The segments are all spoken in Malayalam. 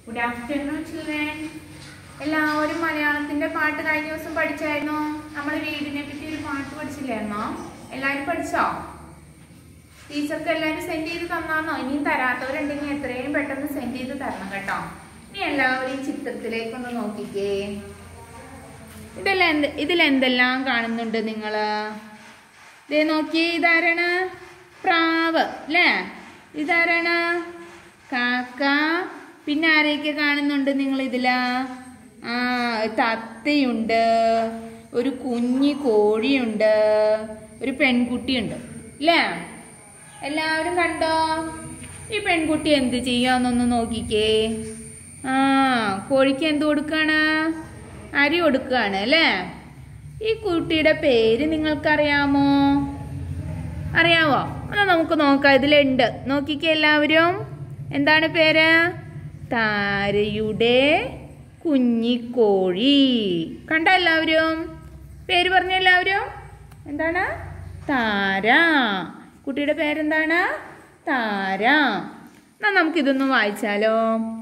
ഗുഡ് ആഫ്റ്റർനൂൺ ചിൽഡ്രൻ എല്ലാവരും മലയാളത്തിന്റെ പാട്ട് കഴിഞ്ഞ ദിവസം പഠിച്ചായിരുന്നോ നമ്മൾ വീടിനെ പറ്റി ഒരു പാട്ട് പഠിച്ചില്ലായിരുന്നോ എല്ലാവരും പഠിച്ചോ ടീച്ചർക്ക് എല്ലാവരും സെൻഡ് ചെയ്ത് തന്നാന്നോ ഇനിയും തരാത്തവരുണ്ടെങ്കിൽ എത്രയും പെട്ടെന്ന് സെൻഡ് ചെയ്ത് തരണം കേട്ടോ ഇനി എല്ലാവരും ഈ ചിത്രത്തിലേക്കൊന്ന് നോക്കിക്കേ ഇതെല്ലാം എന്ത് ഇതിലെന്തെല്ലാം കാണുന്നുണ്ട് നിങ്ങള് ദേ നോക്കി ഇതാരാണ് പ്രാവ് അല്ലേ ഇതാരാണ് കാക്ക പിന്നെ ആരെയൊക്കെ കാണുന്നുണ്ട് നിങ്ങൾ ഇതിലാ ആ തത്തയുണ്ട് ഒരു കുഞ്ഞി കോഴിയുണ്ട് ഒരു പെൺകുട്ടിയുണ്ട് അല്ലേ എല്ലാവരും കണ്ടോ ഈ പെൺകുട്ടി എന്ത് ചെയ്യാന്നൊന്ന് നോക്കിക്കേ ആ കോഴിക്ക് എന്ത് കൊടുക്കാണ് അരി കൊടുക്കുകയാണ് അല്ലേ ഈ കുട്ടിയുടെ പേര് നിങ്ങൾക്കറിയാമോ അറിയാവോ എന്നാ നമുക്ക് നോക്കാം ഇതിലുണ്ട് നോക്കിക്കേ എല്ലാവരും എന്താണ് പേര് താരയുടെ കുഞ്ഞിക്കോഴി കണ്ട എല്ലാവരും പേര് പറഞ്ഞ എല്ലാവരും എന്താണ് താര കുട്ടിയുടെ പേരെന്താണ് താര എന്നാ നമുക്കിതൊന്ന് വായിച്ചാലോ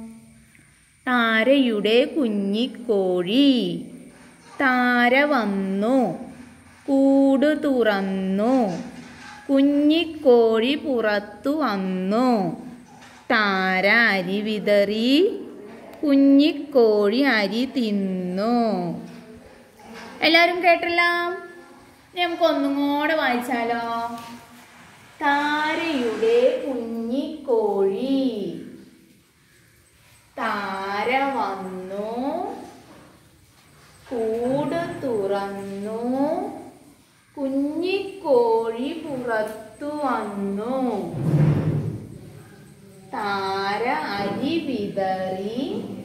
താരയുടെ കുഞ്ഞിക്കോഴി താര വന്നു കൂട് തുറന്നു കുഞ്ഞിക്കോഴി പുറത്തു വന്നു താര അരി വിതറി കുഞ്ഞിക്കോഴി അരി തിന്നു എല്ലാവരും കേട്ടല്ലോ ഇനി നമുക്ക് ഒന്നും കൂടെ വായിച്ചാലോ താരയുടെ കുഞ്ഞിക്കോഴി താര വന്നു കൂട് തുറന്നു കുഞ്ഞിക്കോഴി പുറത്തു വന്നു താര അരി വിതറി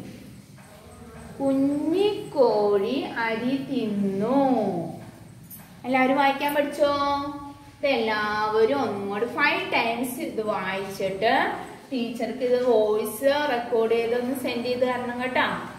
കുഞ്ഞിക്കോഴി അരി തിന്നു എല്ലാവരും വായിക്കാൻ പഠിച്ചോ ഇത് എല്ലാവരും ഒന്നുകൂടി ഫൈവ് ടൈംസ് ഇത് വായിച്ചിട്ട് ടീച്ചർക്ക് ഇത് വോയിസ് റെക്കോർഡ് ചെയ്തൊന്ന് സെൻഡ് ചെയ്ത് തരണം കേട്ടോ